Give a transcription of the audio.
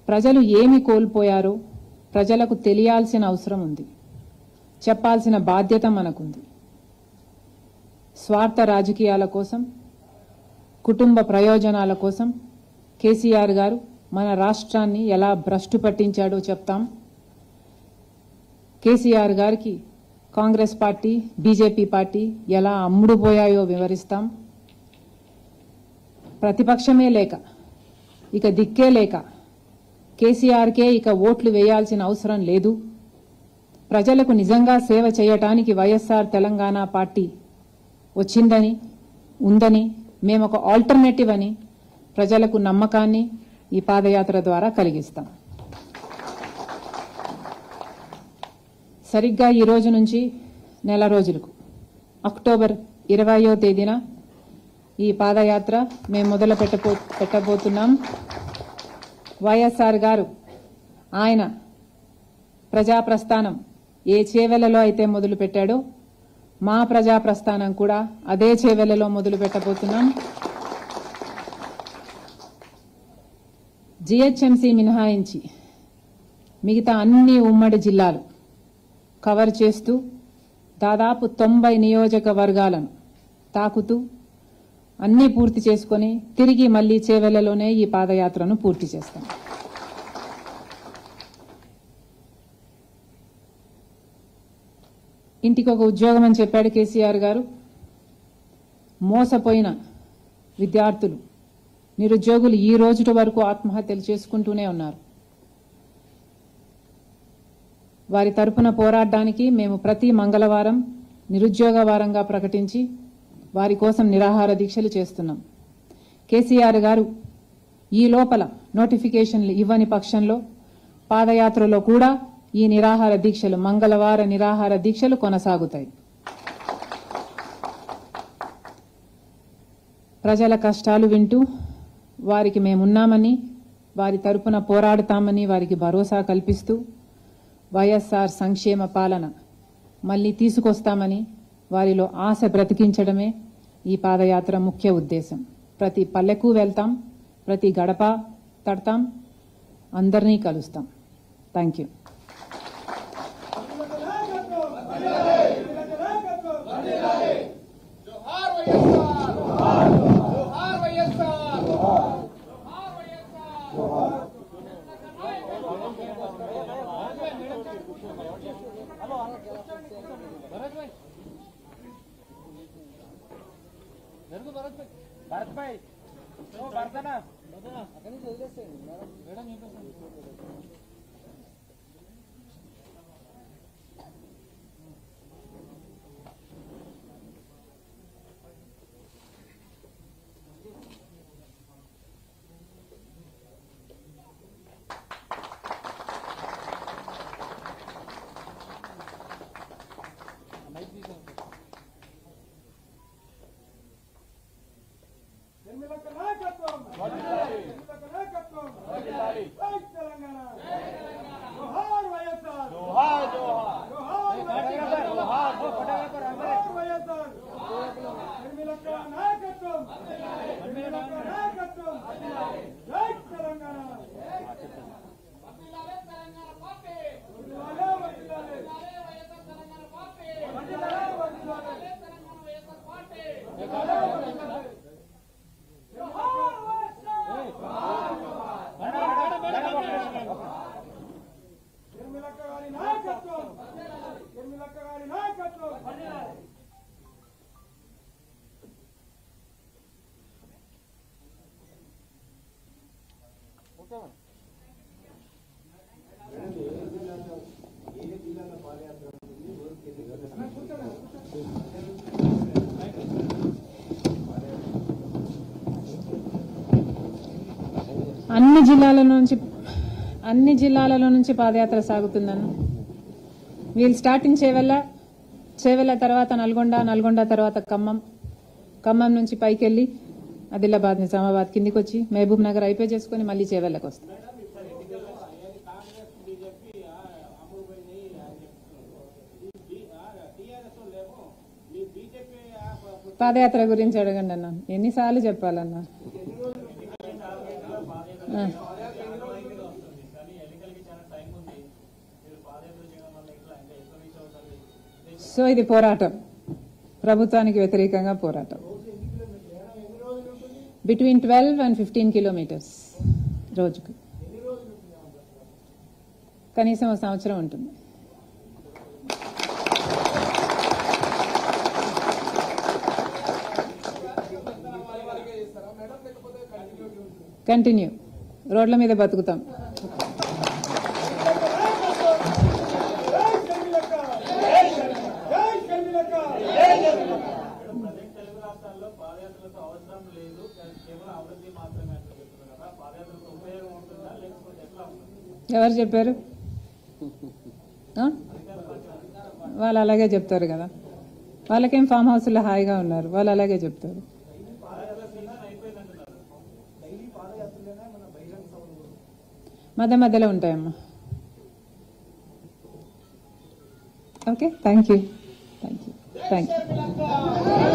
ప్రజలు ఏమి కోల్పోయారో ప్రజలకు తెలియాల్సిన అవసరం ఉంది చెప్పాల్సిన బాధ్యత మనకుంది స్వార్థ రాజకీయాల కోసం కుటుంబ ప్రయోజనాల కోసం కేసీఆర్ గారు మన రాష్ట్రాన్ని ఎలా భ్రష్టు పట్టించాడో చెప్తాం కేసీఆర్ గారికి కాంగ్రెస్ పార్టీ బీజేపీ పార్టీ ఎలా అమ్ముడుపోయాయో వివరిస్తాం ప్రతిపక్షమే లేక ఇక దిక్కే లేక కేసీఆర్కే ఇక ఓట్లు వేయాల్సిన అవసరం లేదు ప్రజలకు నిజంగా సేవ చేయటానికి వైఎస్ఆర్ తెలంగాణ పార్టీ వచ్చిందని ఉందని మేము ఒక ఆల్టర్నేటివ్ అని ప్రజలకు నమ్మకాన్ని ఈ పాదయాత్ర ద్వారా కలిగిస్తాం సరిగ్గా ఈ రోజు నుంచి నెల రోజులకు అక్టోబర్ ఇరవయో తేదీన ఈ పాదయాత్ర మేము మొదలు పెట్టబో పెట్టబోతున్నాం వైఎస్ఆర్ గారు ఆయన ప్రజా ప్రస్థానం ఏ చేవెలలో అయితే మొదలు పెట్టాడో మా ప్రజా ప్రస్థానం కూడా అదే చేవెలలో మొదలు పెట్టబోతున్నాం జిహెచ్ఎంసీ మినహాయించి మిగతా అన్ని ఉమ్మడి జిల్లాలు కవర్ చేస్తూ దాదాపు తొంభై నియోజకవర్గాలను తాకుతూ అన్నీ పూర్తి చేసుకొని తిరిగి మళ్ళీ చేవెళ్లలోనే ఈ పాదయాత్రను పూర్తి చేస్తాం ఇంటికి ఒక ఉద్యోగం అని చెప్పాడు కేసీఆర్ గారు మోసపోయిన విద్యార్థులు నిరుద్యోగులు ఈ రోజుటి వరకు ఆత్మహత్యలు చేసుకుంటూనే ఉన్నారు వారి తరపున పోరాడడానికి మేము ప్రతి మంగళవారం నిరుద్యోగ వారంగా ప్రకటించి వారి కోసం నిరాహార దీక్షలు చేస్తున్నాం కేసీఆర్ గారు ఈ లోపల నోటిఫికేషన్లు ఇవ్వని పక్షంలో పాదయాత్రలో కూడా ఈ నిరాహార దీక్షలు మంగళవార నిరాహార దీక్షలు కొనసాగుతాయి ప్రజల కష్టాలు వింటూ వారికి మేమున్నామని వారి తరపున పోరాడతామని వారికి భరోసా కల్పిస్తూ వైఎస్ఆర్ సంక్షేమ పాలన మళ్ళీ తీసుకొస్తామని వారిలో ఆశ బ్రతికించడమే ఈ పాదయాత్ర ముఖ్య ఉద్దేశం ప్రతి పల్లెకు వెళ్తాం ప్రతి గడప తడతాం అందరినీ కలుస్తాం థ్యాంక్ యూ జోహార్ వైఎస్ఆర్ జోహార్ వైఎస్ఆర్ జోహార్ వైఎస్ఆర్ భరత్ భాయ్ ఓ భరతనా అక్కడి నుంచి వదిలేసేయండి మేడం నిర్మలక నాయకత్వం నిర్మలక నాయకత్వం జై తెలంగాణ జోహార్ వైఎస్ఆర్ జోహార్ జోహార్ జోహార్ వైఎస్ఆర్ జోహార్ జోహార్ జోహార్ వైఎస్ఆర్ నిర్మలక నాయకత్వం నిర్మలక నాయకత్వం జై తెలంగాణ వర్ధిల్లాలే, వర్ధిల్లాలే. వర్ధిల్లాలే, వర్ధిల్లాలే. వర్ధిల్లాలే, వర్ధిల్లాలే. జోహార్ వైఎస్ఆర్ నిర్మలక్క గారి నాయకత్వం నిర్మలక్క గారి నాయకత్వం అన్ని జిల్లాల నుంచి అన్ని జిల్లాలలో నుంచి పాదయాత్ర సాగుతుందన్న వీళ్ళు స్టార్టింగ్ చేవెళ్ళ చేవెళ్ళ తర్వాత నల్గొండ నల్గొండ తర్వాత ఖమ్మం ఖమ్మం నుంచి పైకి వెళ్ళి ఆదిలాబాద్ నిజామాబాద్ కిందికి వచ్చి మహబూబ్ నగర్ అయిపోయి చేసుకొని మళ్ళీ చేవెళ్ళకి వస్తాం పాదయాత్ర గురించి అడగండి అన్న ఎన్నిసార్లు చెప్పాలన్నా ఆ. సో ఇది పోరాటం ప్రభుత్వానికి వ్యతిరేకంగా పోరాటం between twelve and fifteen kilometres రోజుకు కనీసం ఒక సంవత్సరం ఉంటుంది కంటిన్యూ రోడ్ల మీద బతుకుతాం జై షర్మిలక్క జై షర్మిలక్క ప్రజెంట్ తెలుగు రాష్ట్రాల్లో పాదయాత్రలతో అవసరం లేదు కేవలం అభివృద్ధి మాత్రమే అని చెప్తున్నారు కదా పాదయాత్రకు ఉపయోగం ఉంటుందా లేకపోతే ఎట్లా ఉంటుంది ఎవరు చెప్పారు ఆ? వాళ్ళు అలాగే చెప్తారు కదా వాళ్ళకేం ఫామ్ హౌస్లో హాయిగా ఉన్నారు వాళ్ళు అలాగే చెప్తారు మధ్య మధ్యలో ఉంటాయమ్మా okay thank you thank you thank you